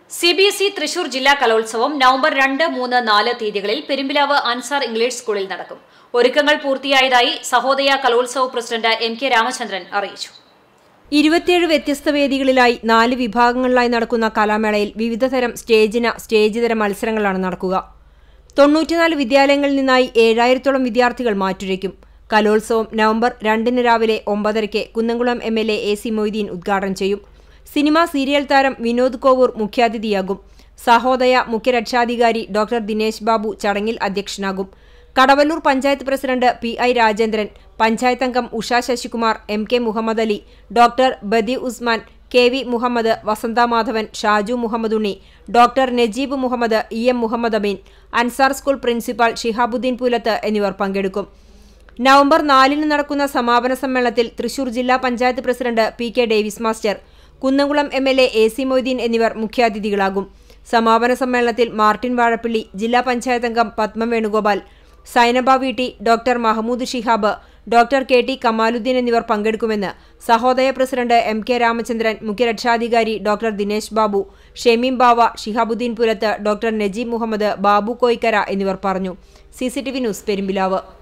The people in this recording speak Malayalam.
C B S E Thrissur ജില്ലാ കലോത്സവം നവംബർ രണ്ട് മൂന്ന് നാല് തീയതികളിൽ പെരുമ്പിലാവ് അൻസാർ ഇംഗ്ലീഷ് സ്കൂളിൽ നടക്കും ഒരുക്കങ്ങൾ പൂർത്തിയായതായി സഹോദയ കലോത്സവ പ്രസിഡന്റ് എം കെ രാമചന്ദ്രൻ അറിയിച്ചു ഇരുപത്തിയേഴ് വ്യത്യസ്ത വേദികളിലായി നാല് വിഭാഗങ്ങളിലായി നടക്കുന്ന കലാമേളയിൽ വിവിധതരം സ്റ്റേജിന സ്റ്റേജിതര മത്സരങ്ങളാണ് നടക്കുക തൊണ്ണൂറ്റിനാല് വിദ്യാലയങ്ങളിൽ നിന്നായി ഏഴായിരത്തോളം വിദ്യാർത്ഥികൾ മാറ്റുരയ്ക്കും കലോത്സവം നവംബർ രണ്ടിന് രാവിലെ ഒമ്പതരയ്ക്ക് Kunnamkulam M L A A C Moideen ഉദ്ഘാടനം ചെയ്യും സിനിമാ സീരിയൽ താരം വിനോദ് കോവൂർ മുഖ്യാതിഥിയാകും സഹോദയ മുഖ്യരക്ഷാധികാരി ഡോക്ടർ ദിനേശ് ബാബു ചടങ്ങിൽ അധ്യക്ഷനാകും Kadavallur panchayat president P I Rajendran panchayat അംഗം Usha Sasikumar M K Muhammad Ali doctor Badi Usman K V Muhammad Vasantha Madhavan Shaju Muhammad Unni doctor Najeeb Muhammad E M Muhammad Ameen Ansar school principal Shihabuddin Poolath എന്നിവർ പങ്കെടുക്കും നവംബർ നാലിന് നടക്കുന്ന സമാപന സമ്മേളനത്തിൽ തൃശൂർ ജില്ലാ panchayat president P K Davis master Kunnamkulam M L A A C Moideen എന്നിവർ മുഖ്യാതിഥികളാകും സമാപന സമ്മേളനത്തിൽ മാർട്ടിൻ വാഴപ്പിള്ളി ജില്ലാ പഞ്ചായത്ത് അംഗം Padmam Venugopal Sainaba V T doctor Mahmood Shihab doctor K T Kamaluddin എന്നിവർ പങ്കെടുക്കുമെന്ന് Sahodaya president M K Ramachandran മുഖ്യരക്ഷാധികാരി ഡോക്ടർ ദിനേശ് ബാബു ഷെമീം ബാവ ഷിഹാബുദ്ദീൻ പുലത്ത് ഡോക്ടർ നജീബ് മുഹമ്മദ് ബാബു കോയിക്കര എന്നിവർ പറഞ്ഞു സി ന്യൂസ് പെരുമ്പിലാവ്